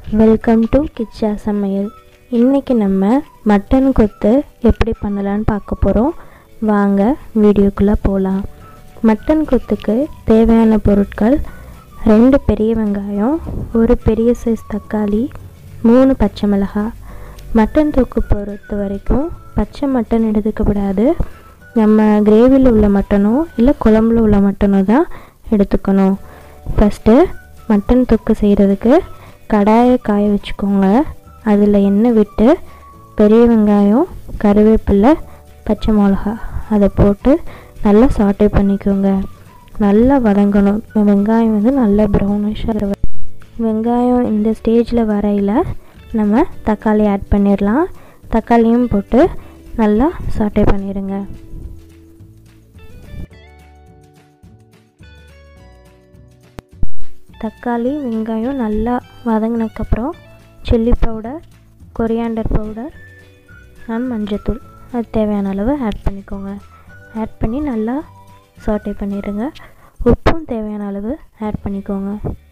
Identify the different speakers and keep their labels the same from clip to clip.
Speaker 1: welcome to Kichcha சமையல் இன்றைக்கி நம்ம மட்டன் கொத்து எப்படி பண்ணலான்னு பார்க்க போகிறோம் வாங்க வீடியோக்குள்ளே போகலாம் மட்டன் கொத்துக்கு தேவையான பொருட்கள் ரெண்டு பெரிய வெங்காயம் ஒரு பெரிய சைஸ் தக்காளி மூணு பச்சை மிளகாய் மட்டன் தொக்கு பொறுத்த வரைக்கும் பச்சை மட்டன் எடுத்துக்கப்படாது நம்ம கிரேவியில் உள்ள மட்டனோ இல்லை குழம்புல உள்ள மட்டனோ தான் எடுத்துக்கணும் ஃபஸ்ட்டு மட்டன் தொக்கு செய்கிறதுக்கு கடாயை காய வச்சுக்கோங்க அதில் எண்ணெய் விட்டு பெரிய வெங்காயம் கருவேப்பிலை பச்சை மிளகா அதை போட்டு நல்லா சாட்டே பண்ணிக்கோங்க நல்லா வதங்கணும் வெங்காயம் வந்து நல்லா ப்ரௌனிஷாக வெங்காயம் இந்த ஸ்டேஜில் வரையில் நம்ம தக்காளி ஆட் பண்ணிடலாம் தக்காளியும் போட்டு நல்லா சாட்டே பண்ணிடுங்க தக்காளி வெங்காயம் நல்லா வதங்கினதுக்கப்புறம் chilli powder coriander powder and மஞ்சத்தூள் அது தேவையான அளவு ஆட் பண்ணிக்கோங்க ஆட் பண்ணி நல்லா சாட்டே பண்ணிடுங்க உப்பும் தேவையான அளவு ஆட் பண்ணிக்கோங்க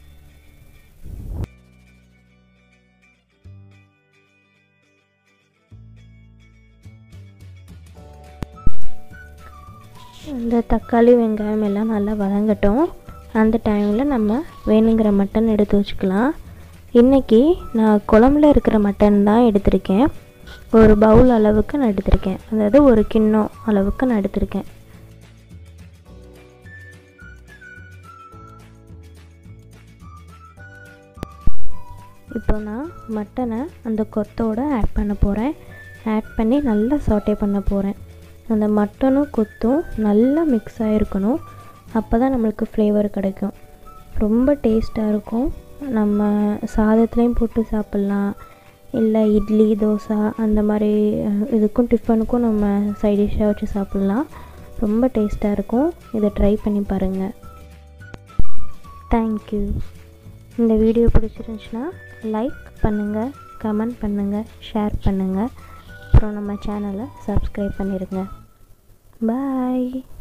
Speaker 1: இந்த தக்காளி வெங்காயம் எல்லாம் நல்லா வதங்கட்டும் அந்த டைமில் நம்ம வேணுங்கிற மட்டன் எடுத்து வச்சுக்கலாம் இன்றைக்கி நான் குழம்புல இருக்கிற மட்டன் தான் எடுத்திருக்கேன் ஒரு பவுல் அளவுக்கு நான் எடுத்திருக்கேன் அதாவது ஒரு கிண்ணம் அளவுக்கு நான் எடுத்திருக்கேன் இப்போ நான் மட்டனை அந்த கொத்தோடு ஆட் பண்ண போகிறேன் ஆட் பண்ணி நல்லா சாட்டே பண்ண போகிறேன் அந்த மட்டனும் கொத்தும் நல்லா மிக்ஸ் ஆகிருக்கணும் அப்போ தான் நம்மளுக்கு ஃப்ளேவர் கிடைக்கும் ரொம்ப டேஸ்ட்டாக இருக்கும் நம்ம சாதத்துலேயும் போட்டு சாப்பிட்லாம் இல்லை இட்லி தோசை அந்த மாதிரி இதுக்கும் டிஃபனுக்கும் நம்ம சைட் டிஷ்ஷாக வச்சு சாப்பிட்லாம் ரொம்ப டேஸ்ட்டாக இருக்கும் இதை ட்ரை பண்ணி பாருங்கள் தேங்க்யூ இந்த வீடியோ பிடிச்சிருந்துச்சுன்னா லைக் பண்ணுங்கள் கமெண்ட் பண்ணுங்கள் ஷேர் பண்ணுங்கள் அப்புறம் நம்ம சேனலை சப்ஸ்கிரைப் பண்ணிடுங்க பாய்